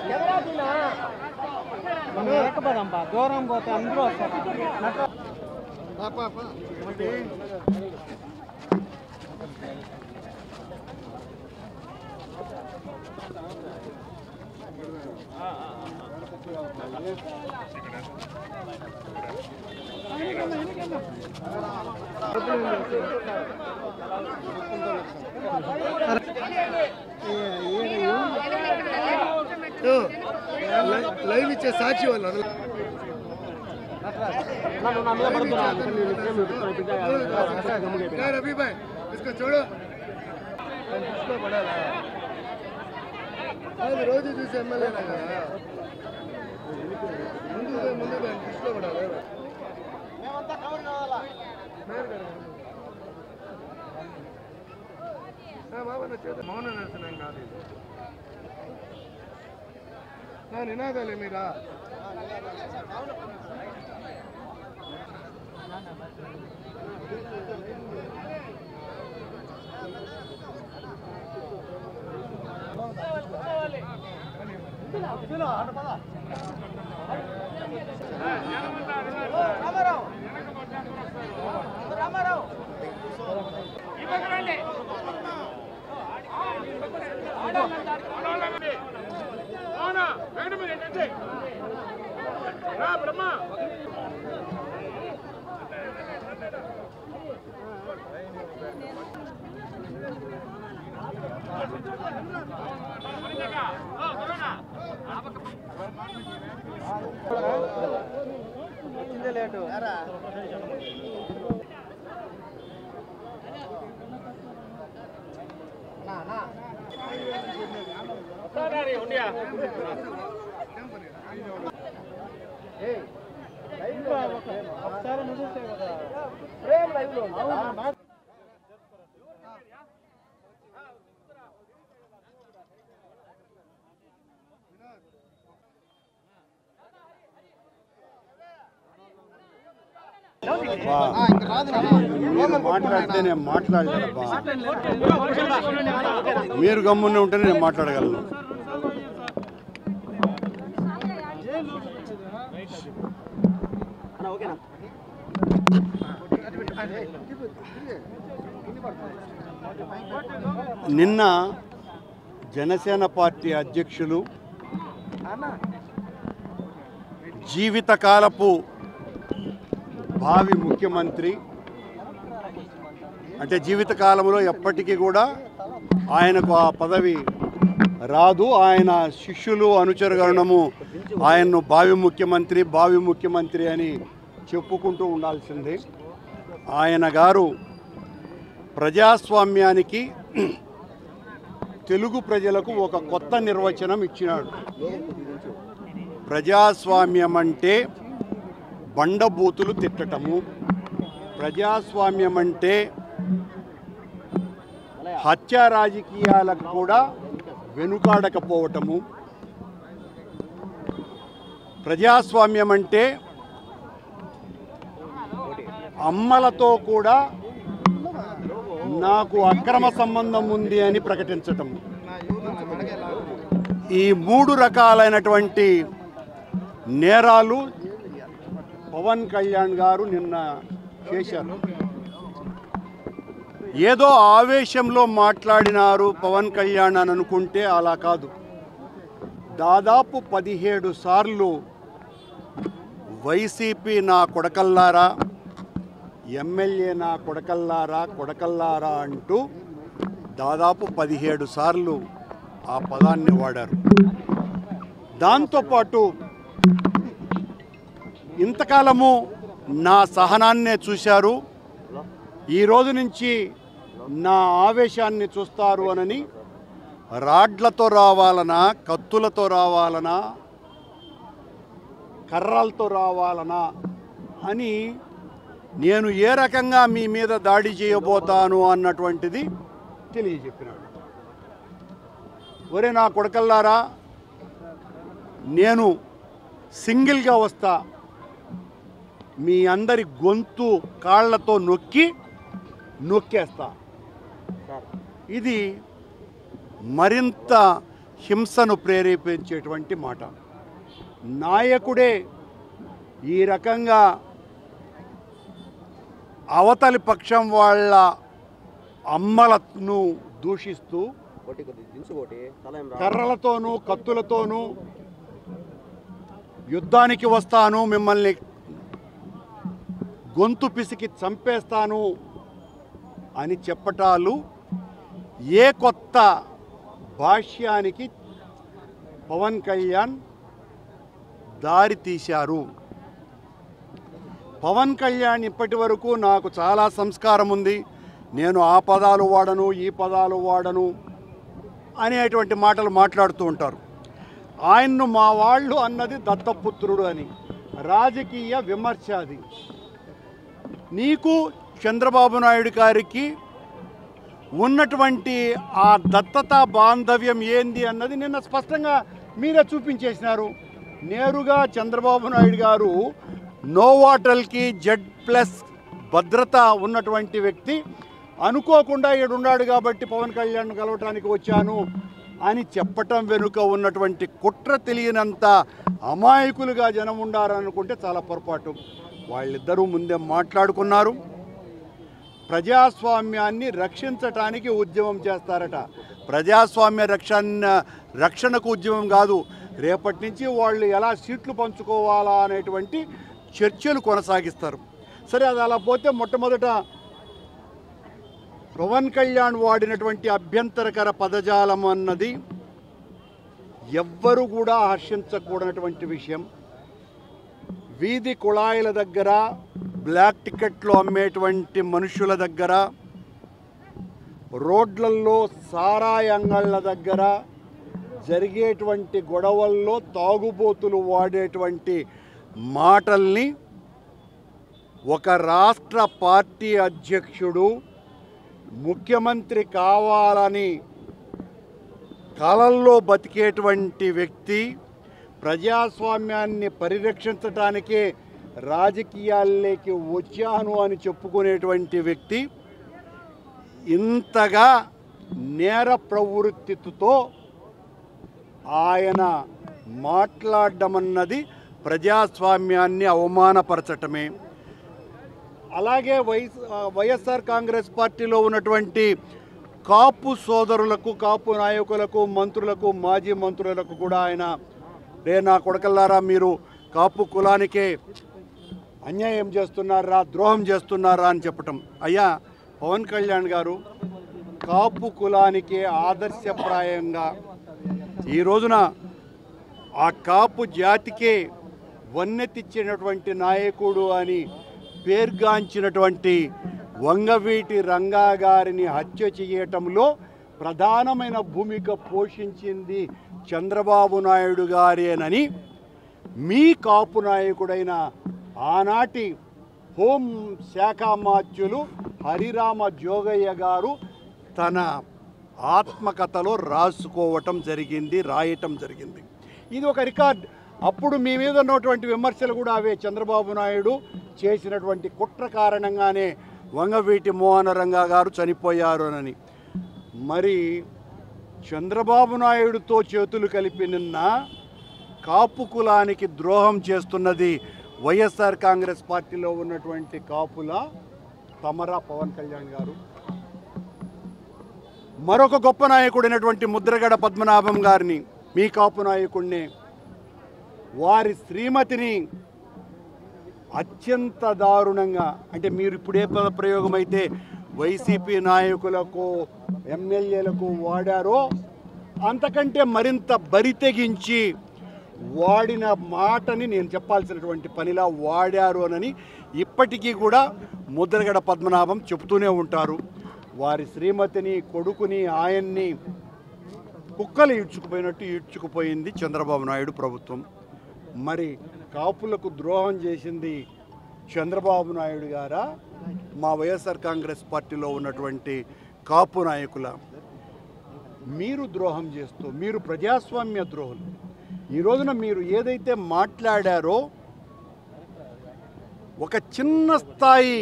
లేకపోదాంపా దూరం పోతే అందరూ వస్తారు లైవ్ ఇచ్చే సాక్షి వాళ్ళు రవి భాయ్ ఇసుక చూడు దృష్టిలో పడాలా అది రోజు చూసి ఎమ్మెల్యే కదా ముందు ముందు దాని దృష్టిలో పడాలి మేయర్ గారు. ఆ, బాబా నా చేత మౌన నిరసనం కాదు ఇది. నా నినాదాలే మీరా ఒకసారి నువ్వు కదా మీరు మాట్లాడితే నేను మాట్లాడగలబ్బా మీరు గమ్మునే ఉంటే నేను మాట్లాడగలను నిన్న జనసేన పార్టీ అధ్యక్షులు జీవితకాలపు భావి ముఖ్యమంత్రి అంటే జీవితకాలంలో ఎప్పటికీ కూడా ఆయనకు ఆ పదవి రాదు ఆయన శిష్యులు అనుచరగణము ఆయన్ను భావి ముఖ్యమంత్రి భావి ముఖ్యమంత్రి అని చెప్పుకుంటూ ఉండాల్సిందే ఆయన గారు ప్రజాస్వామ్యానికి తెలుగు ప్రజలకు ఒక కొత్త నిర్వచనం ఇచ్చినాడు ప్రజాస్వామ్యం అంటే బండబూతులు తిట్టటము ప్రజాస్వామ్యం అంటే హత్య రాజకీయాలకు కూడా వెనుకాడకపోవటము ప్రజాస్వామ్యం అంటే అమ్మలతో కూడా నాకు అక్రమ సంబంధం ఉంది అని ప్రకటించటం ఈ మూడు రకాలైనటువంటి నేరాలు పవన్ కళ్యాణ్ గారు నిన్న చేశారు ఏదో ఆవేశంలో మాట్లాడినారు పవన్ కళ్యాణ్ అని అనుకుంటే అలా కాదు దాదాపు పదిహేడు సార్లు వైసీపీ నా కొడకల్లారా ఎమ్మెల్యే నా కొడకల్లారా కొడకల్లారా అంటూ దాదాపు పదిహేడు సార్లు ఆ పదాన్ని వాడారు దాంతోపాటు ఇంతకాలము నా సహనాన్నే చూశారు ఈ రోజు నుంచి నా ఆవేశాన్ని చూస్తారు అనని రాడ్లతో రావాలనా కత్తులతో రావాలనా కర్రలతో రావాలనా అని నేను ఏ రకంగా మీ మీద దాడి చేయబోతాను అన్నటువంటిది తెలియజెప్పినాడు ఒరే నా కొడకల్లారా నేను సింగిల్గా వస్తా మీ అందరి గొంతు కాళ్ళతో నొక్కి నొక్కేస్తా ఇది మరింత హింసను ప్రేరేపించేటువంటి మాట నాయకుడే ఈ రకంగా అవతలి పక్షం వాళ్ళ అమ్మలను దూషిస్తూ ఒకటి కొద్ది దించు ఒకటి తల ఏం రా కర్రలతోనూ కత్తులతోనూ యుద్ధానికి వస్తాను మిమ్మల్ని గొంతు పిసికి చంపేస్తాను అని చెప్పటాలు ఏ కొత్త భాష్యానికి పవన్ కళ్యాణ్ దారి తీశారు పవన్ కళ్యాణ్ ఇప్పటి వరకు నాకు చాలా సంస్కారం ఉంది నేను ఆ పదాలు వాడను ఈ పదాలు వాడను అనేటువంటి మాటలు మాట్లాడుతూ ఉంటారు ఆయన్ను మా వాళ్ళు అన్నది దత్తపుత్రుడు అని రాజకీయ విమర్శ అది నీకు చంద్రబాబు నాయుడు గారికి ఉన్నటువంటి ఆ దత్తత బాంధవ్యం ఏంది అన్నది నిన్న స్పష్టంగా మీరే చూపించేసినారు నేరుగా చంద్రబాబు నాయుడు గారు నోవాటల్కి జెడ్ ప్లస్ భద్రత ఉన్నటువంటి వ్యక్తి అనుకోకుండా ఈడున్నాడు కాబట్టి పవన్ కళ్యాణ్ కలవటానికి వచ్చాను అని చెప్పటం వెనుక ఉన్నటువంటి కుట్ర తెలియనంత అమాయకులుగా జనం ఉండారనుకుంటే చాలా పొరపాటు వాళ్ళిద్దరూ ముందే మాట్లాడుకున్నారు ప్రజాస్వామ్యాన్ని రక్షించటానికి ఉద్యమం చేస్తారట ప్రజాస్వామ్య రక్షణ రక్షణకు ఉద్యమం కాదు రేపటి నుంచి వాళ్ళు ఎలా సీట్లు పంచుకోవాలా అనేటువంటి చర్చలు కొనసాగిస్తారు సరే అది అలా పోతే మొట్టమొదట పవన్ కళ్యాణ్ వాడినటువంటి అభ్యంతరకర పదజాలం అన్నది ఎవ్వరు కూడా హర్షించకూడనటువంటి విషయం వీధి కుళాయిల దగ్గర బ్లాక్ టికెట్లు అమ్మేటువంటి మనుషుల దగ్గర రోడ్లల్లో సారాయి అంగళ్ళ దగ్గర జరిగేటువంటి గొడవల్లో తాగుబోతులు వాడేటువంటి మాటల్ని ఒక రాష్ట్ర పార్టీ అధ్యక్షుడు ముఖ్యమంత్రి కావాలని కలల్లో బతికేటువంటి వ్యక్తి ప్రజాస్వామ్యాన్ని పరిరక్షించటానికే రాజకీయాల్లోకి వచ్చాను అని చెప్పుకునేటువంటి వ్యక్తి ఇంతగా నేర ప్రవృత్తితో ఆయన మాట్లాడడం అన్నది ప్రజాస్వామ్యాన్ని అవమానపరచటమే అలాగే వైఎస్ వైఎస్ఆర్ కాంగ్రెస్ పార్టీలో ఉన్నటువంటి కాపు సోదరులకు కాపు నాయకులకు మంత్రులకు మాజీ మంత్రులకు కూడా ఆయన రే నా కొడకల్లారా మీరు కాపు కులానికే అన్యాయం చేస్తున్నారా ద్రోహం చేస్తున్నారా అని చెప్పటం అయ్యా పవన్ కళ్యాణ్ గారు కాపు కులానికి ఆదర్శప్రాయంగా ఈ రోజున ఆ కాపు జాతికే వన్నెతిచ్చినటువంటి నాయకుడు అని పేర్గాంచినటువంటి వంగవీటి రంగా గారిని హత్య చేయటంలో ప్రధానమైన భూమిక పోషించింది చంద్రబాబు నాయుడు గారేనని మీ కాపు నాయకుడైన ఆనాటి హోం శాఖ మాత్యులు హరిరామ జోగయ్య గారు తన ఆత్మకథలో రాసుకోవటం జరిగింది రాయటం జరిగింది ఇది ఒక రికార్డ్ అప్పుడు మీ మీద ఉన్నటువంటి విమర్శలు కూడా అవే చంద్రబాబు నాయుడు చేసినటువంటి కుట్ర కారణంగానే వంగవీటి మోహన రంగా గారు చనిపోయారు అని మరి చంద్రబాబు నాయుడుతో చేతులు కలిపి నిన్న కాపు కులానికి ద్రోహం చేస్తున్నది వైఎస్ఆర్ కాంగ్రెస్ పార్టీలో ఉన్నటువంటి కాపుల తమరా పవన్ కళ్యాణ్ గారు మరొక గొప్ప నాయకుడైనటువంటి ముద్రగడ పద్మనాభం గారిని మీ కాపు నాయకుడిని వారి శ్రీమతిని అత్యంత దారుణంగా అంటే మీరు ఇప్పుడే పద ప్రయోగం అయితే వైసీపీ నాయకులకు ఎమ్మెల్యేలకు వాడారో అంతకంటే మరింత బరితెగించి వాడిన మాటని నేను చెప్పాల్సినటువంటి పనిలా వాడారు అని ఇప్పటికీ కూడా ముద్రగడ పద్మనాభం చెబుతూనే ఉంటారు వారి శ్రీమతిని కొడుకుని ఆయన్ని కుక్కలు ఈడ్చుకుపోయినట్టు ఈడ్చుకుపోయింది చంద్రబాబు నాయుడు ప్రభుత్వం మరి కాపులకు ద్రోహం చేసింది చంద్రబాబు నాయుడు గారా మా వైఎస్ఆర్ కాంగ్రెస్ పార్టీలో ఉన్నటువంటి కాపు నాయకుల మీరు ద్రోహం చేస్తూ మీరు ప్రజాస్వామ్య ద్రోహులు ఈ రోజున మీరు ఏదైతే మాట్లాడారో ఒక చిన్న స్థాయి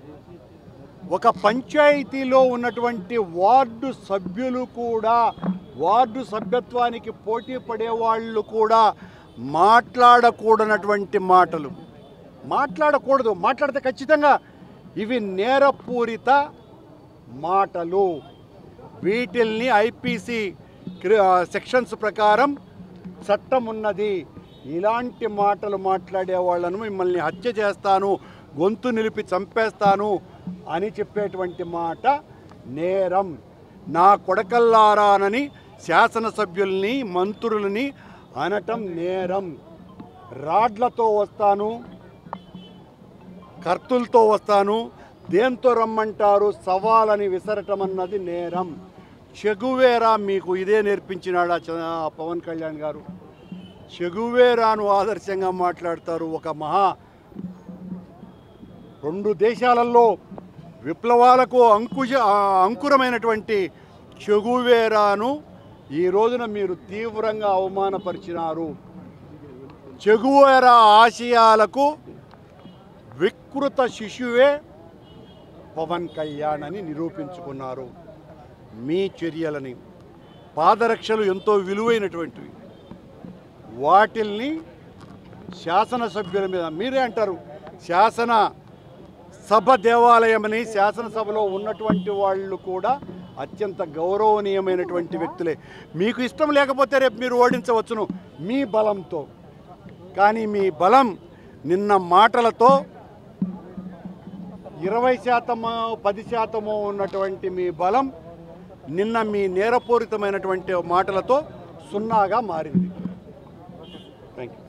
ఒక పంచాయతీలో ఉన్నటువంటి వార్డు సభ్యులు కూడా వార్డు సభ్యత్వానికి పోటీ పడే వాళ్ళు కూడా మాట్లాడకూడనటువంటి మాటలు మాట్లాడకూడదు మాట్లాడితే ఖచ్చితంగా ఇవి నేరపూరిత మాటలు వీటిల్ని ఐపీసీ సెక్షన్స్ ప్రకారం చట్టం ఉన్నది ఇలాంటి మాటలు మాట్లాడే వాళ్ళను మిమ్మల్ని హత్య చేస్తాను గొంతు నిలిపి చంపేస్తాను అని చెప్పేటువంటి మాట నేరం నా కొడకల్లారానని శాసనసభ్యుల్ని మంత్రులని అనటం నేరం రాడ్లతో వస్తాను కర్తులతో వస్తాను దేంతో రమ్మంటారు సవాలని విసరటం అన్నది నేరం చెగువేరా మీకు ఇదే నేర్పించినాడా చ- పవన్ కళ్యాణ్ గారు చెగువేరాను ఆదర్శంగా మాట్లాడతారు ఒక మహా రెండు దేశాలలో విప్లవాలకు అంకుశ ఆ, అంకురమైనటువంటి చెగువేరాను ఈ రోజున మీరు తీవ్రంగా అవమానపరిచినారు చెగువేరా ఆశయాలకు వికృత శిశువే పవన్ కళ్యాణ్ అని నిరూపించుకున్నారు మీ చర్యలని పాదరక్షలు ఎంతో విలువైనటువంటివి వాటిల్ని శాసనసభ్యుల మీద మీరే అంటారు శాసన సభ దేవాలయమని శాసనసభలో ఉన్నటువంటి వాళ్ళు కూడా అత్యంత గౌరవనీయమైనటువంటి వ్యక్తులే మీకు ఇష్టం లేకపోతే రేపు మీరు ఓడించవచ్చును మీ బలంతో కానీ మీ బలం నిన్న మాటలతో ఇరవై శాతము పది శాతము ఉన్నటువంటి మీ బలం నిన్న మీ నేరపూరితమైనటువంటి మాటలతో సున్నాగా మారింది థ్యాంక్ యూ